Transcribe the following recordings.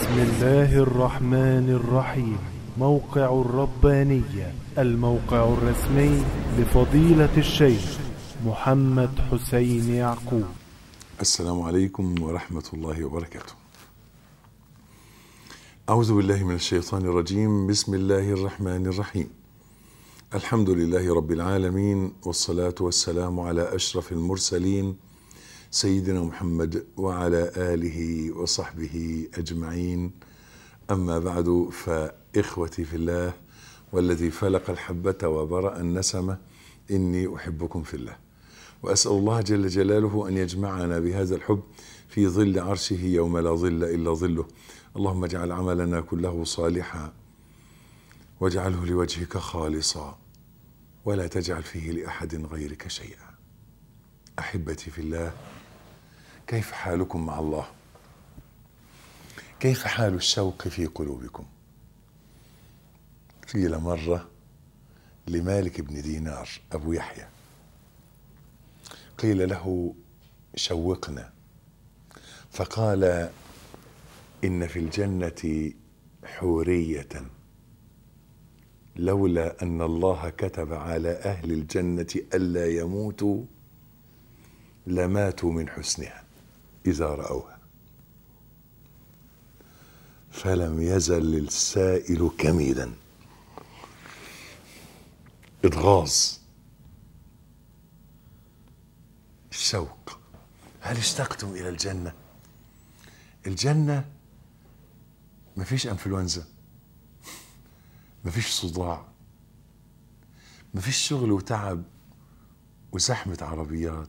بسم الله الرحمن الرحيم موقع الربانية الموقع الرسمي لفضيلة الشيخ محمد حسين يعقوب السلام عليكم ورحمة الله وبركاته. أعوذ بالله من الشيطان الرجيم، بسم الله الرحمن الرحيم. الحمد لله رب العالمين والصلاة والسلام على أشرف المرسلين سيدنا محمد وعلى آله وصحبه أجمعين. أما بعد فإخوتي في الله والذي فلق الحبة وبرأ النسمة إني أحبكم في الله. واسال الله جل جلاله ان يجمعنا بهذا الحب في ظل عرشه يوم لا ظل الا ظله اللهم اجعل عملنا كله صالحا واجعله لوجهك خالصا ولا تجعل فيه لاحد غيرك شيئا احبتي في الله كيف حالكم مع الله كيف حال الشوق في قلوبكم قيل مره لمالك بن دينار ابو يحيى قيل له شوقنا فقال ان في الجنه حوريه لولا ان الله كتب على اهل الجنه الا يموتوا لماتوا من حسنها اذا راوها فلم يزل السائل كميدا اتغاظ الشوق هل اشتقتم الى الجنه الجنه مفيش انفلونزا مفيش صداع مفيش شغل وتعب وزحمه عربيات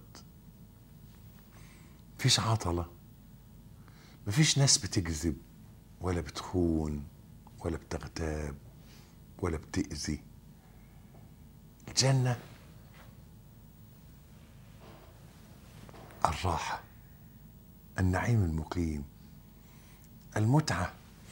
مفيش عطله مفيش ناس بتكذب ولا بتخون ولا بتغتاب ولا بتأذي الجنه الراحة النعيم المقيم المتعة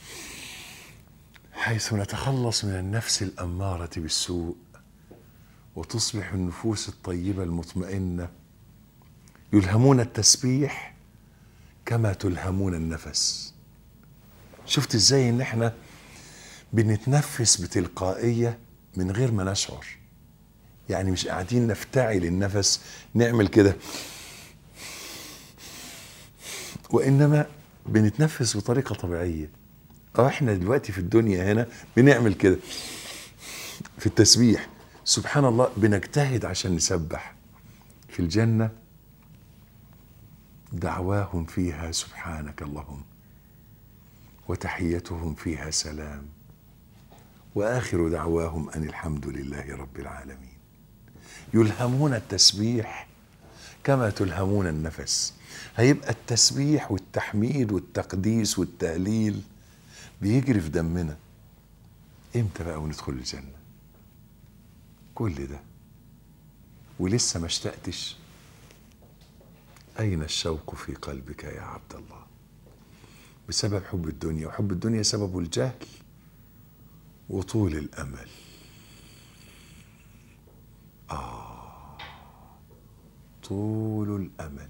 حيث نتخلص من النفس الأمارة بالسوء وتصبح النفوس الطيبة المطمئنة يلهمون التسبيح كما تلهمون النفس شفت ازاي ان احنا بنتنفس بتلقائية من غير ما نشعر يعني مش قاعدين نفتعل النفس نعمل كده وانما بنتنفس بطريقه طبيعيه اه احنا دلوقتي في الدنيا هنا بنعمل كده في التسبيح سبحان الله بنجتهد عشان نسبح في الجنه دعواهم فيها سبحانك اللهم وتحيتهم فيها سلام واخر دعواهم ان الحمد لله رب العالمين يلهمون التسبيح كما تلهمون النفس هيبقى التسبيح والتحميد والتقديس والتهليل بيجري في دمنا امتى بقى وندخل الجنة كل ده ولسه ما اشتقتش أين الشوق في قلبك يا عبد الله بسبب حب الدنيا وحب الدنيا سببه الجهل وطول الأمل آه طول الأمل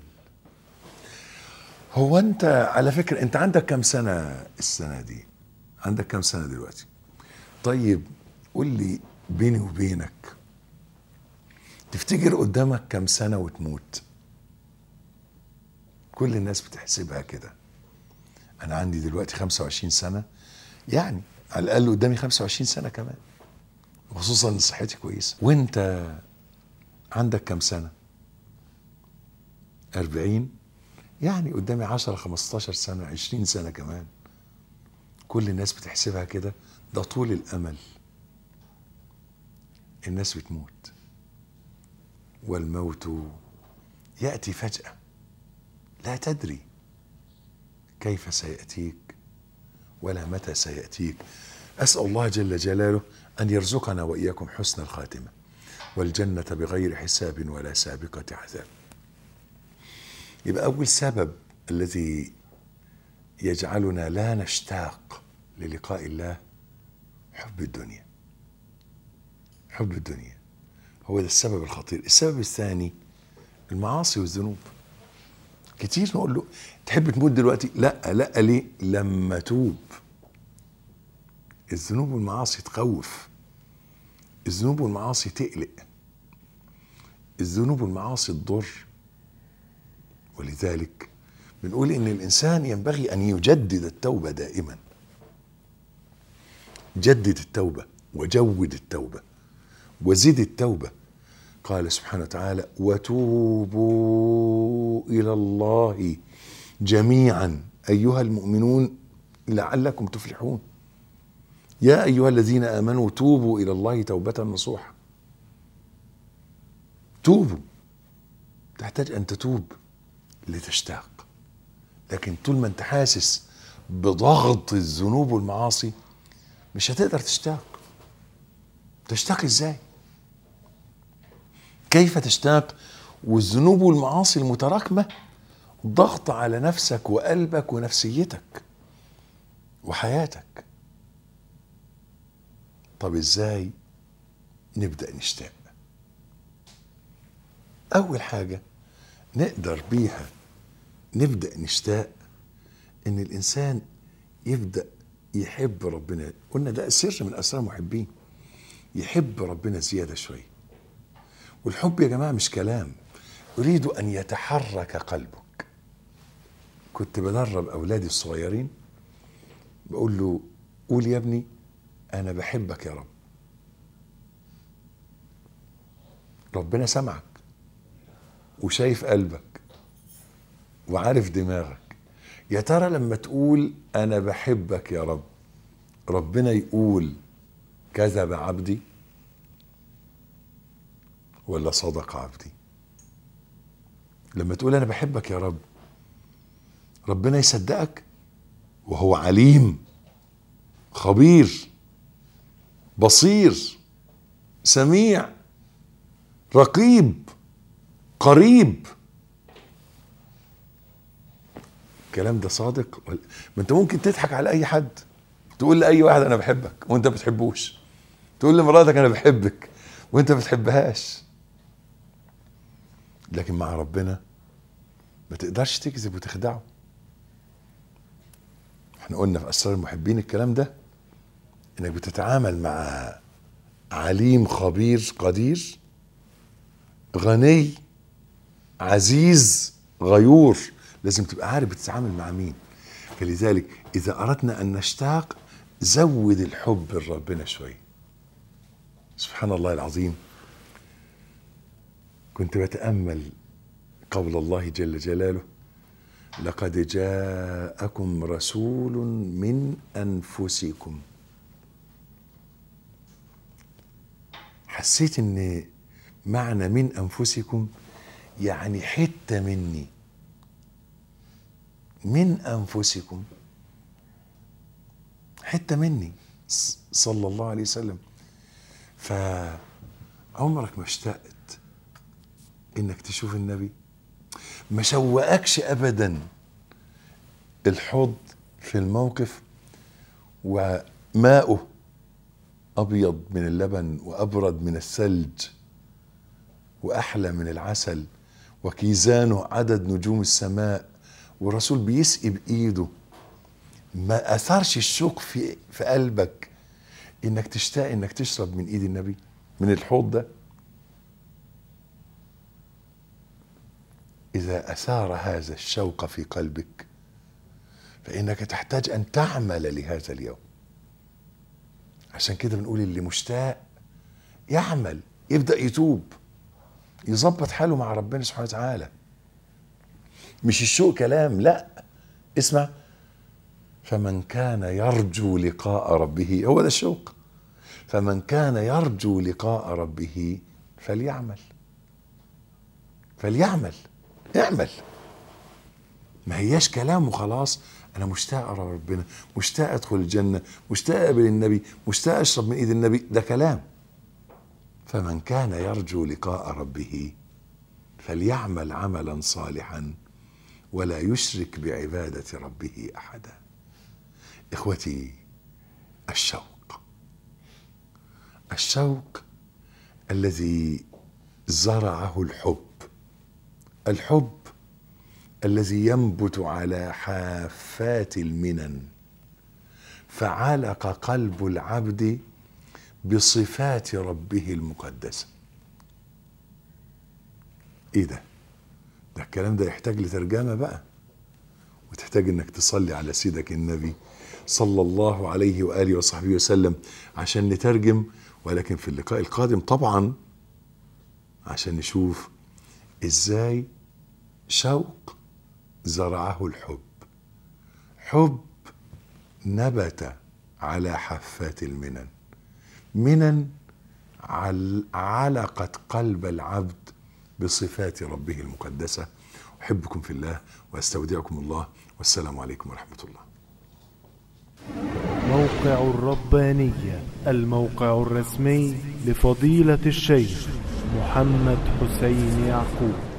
هو انت على فكره انت عندك كم سنه السنه دي عندك كم سنه دلوقتي طيب قول لي بيني وبينك تفتكر قدامك كم سنه وتموت كل الناس بتحسبها كده انا عندي دلوقتي 25 سنه يعني على الاقل قدامي 25 سنه كمان خصوصا ان صحتي كويسه وانت عندك كم سنه 40 يعني قدامي 10 15 سنة 20 سنة كمان كل الناس بتحسبها كده ده طول الأمل الناس بتموت والموت يأتي فجأة لا تدري كيف سيأتيك ولا متى سيأتيك أسأل الله جل جلاله أن يرزقنا وإياكم حسن الخاتمة والجنة بغير حساب ولا سابقة عذاب يبقى أول سبب الذي يجعلنا لا نشتاق للقاء الله حب الدنيا حب الدنيا هو ده السبب الخطير السبب الثاني المعاصي والذنوب كتير نقول له تحب تموت دلوقتي لا لا ليه لما توب الذنوب والمعاصي تخوف الذنوب والمعاصي تقلق الذنوب والمعاصي تضر ولذلك بنقول ان الانسان ينبغي ان يجدد التوبه دائما جدد التوبه وجود التوبه وزد التوبه قال سبحانه وتعالى وتوبوا الى الله جميعا ايها المؤمنون لعلكم تفلحون يا ايها الذين امنوا توبوا الى الله توبه نصوحا توبوا تحتاج ان تتوب لتشتاق لكن طول ما انت حاسس بضغط الذنوب والمعاصي مش هتقدر تشتاق تشتاق ازاي كيف تشتاق والذنوب والمعاصي المتراكمه ضغط على نفسك وقلبك ونفسيتك وحياتك طب ازاي نبدا نشتاق اول حاجه نقدر بيها نبدا نشتاق ان الانسان يبدا يحب ربنا قلنا ده سر من اسرار المحبين يحب ربنا زياده شويه والحب يا جماعه مش كلام اريد ان يتحرك قلبك كنت بدرب اولادي الصغيرين بقول له قول يا ابني انا بحبك يا رب ربنا سمعك وشايف قلبك وعارف دماغك يا ترى لما تقول انا بحبك يا رب ربنا يقول كذب عبدي ولا صدق عبدي لما تقول انا بحبك يا رب ربنا يصدقك وهو عليم خبير بصير سميع رقيب قريب الكلام ده صادق ولا ما انت ممكن تضحك على اي حد تقول لاي واحد انا بحبك وانت ما بتحبوش تقول لمراتك انا بحبك وانت ما بتحبهاش لكن مع ربنا ما تقدرش تكذب وتخدعه احنا قلنا في اسرار المحبين الكلام ده انك بتتعامل مع عليم خبير قدير غني عزيز غيور لازم تبقى عارف بتتعامل مع مين فلذلك اذا اردنا ان نشتاق زود الحب لربنا شويه سبحان الله العظيم كنت بتامل قول الله جل جلاله لقد جاءكم رسول من انفسكم حسيت ان معنى من انفسكم يعني حته مني من انفسكم حته مني صلى الله عليه وسلم فعمرك ما اشتقت انك تشوف النبي ما شوقكش ابدا الحوض في الموقف وماؤه ابيض من اللبن وابرد من الثلج واحلى من العسل وكيزانه عدد نجوم السماء والرسول بيسقي بايده ما اثرش الشوق في في قلبك انك تشتاق انك تشرب من ايد النبي من الحوض ده اذا اثار هذا الشوق في قلبك فانك تحتاج ان تعمل لهذا اليوم عشان كده بنقول اللي مشتاق يعمل يبدا يتوب يظبط حاله مع ربنا سبحانه وتعالى مش الشوق كلام لا اسمع فمن كان يرجو لقاء ربه هو ده الشوق فمن كان يرجو لقاء ربه فليعمل فليعمل اعمل ما هياش كلام وخلاص انا مشتاق ارى ربنا مشتاق ادخل الجنه مشتاق اقابل النبي مشتاق اشرب من ايد النبي ده كلام فمن كان يرجو لقاء ربه فليعمل عملا صالحا ولا يشرك بعباده ربه احدا اخوتي الشوق الشوق الذي زرعه الحب الحب الذي ينبت على حافات المنن فعلق قلب العبد بصفات ربه المقدسه ايه ده ده الكلام ده يحتاج لترجمه بقى وتحتاج انك تصلي على سيدك النبي صلى الله عليه واله وصحبه وسلم عشان نترجم ولكن في اللقاء القادم طبعا عشان نشوف ازاي شوق زرعه الحب حب نبت على حفات المنن منن عل- علقت قلب العبد بصفات ربه المقدسه احبكم في الله واستودعكم الله والسلام عليكم ورحمه الله موقع الربانية الموقع الرسمي لفضيلة الشيخ محمد حسين يعقوب